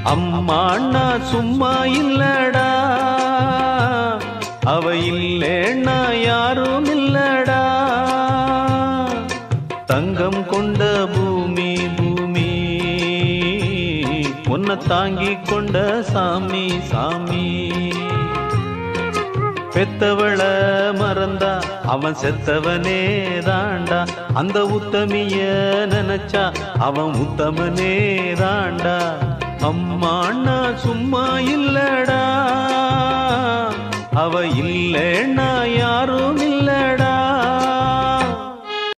அம்மா அண்ணா சும்மா இல்லடா அவ இல்லேன்னா யாரும் இல்லடா தங்கம் கொண்ட பூமி பூமி உன்னை தாங்கி கொண்ட சாமி சாமி பெத்தவள மறந்தா அவன் செத்தவனே தாண்டா அந்த உத்தமிய நினைச்சா அவன் உத்தமனே தாண்டா அம்மா அண்ணா சும்மா இல்லடா அவ இல்லைன்னா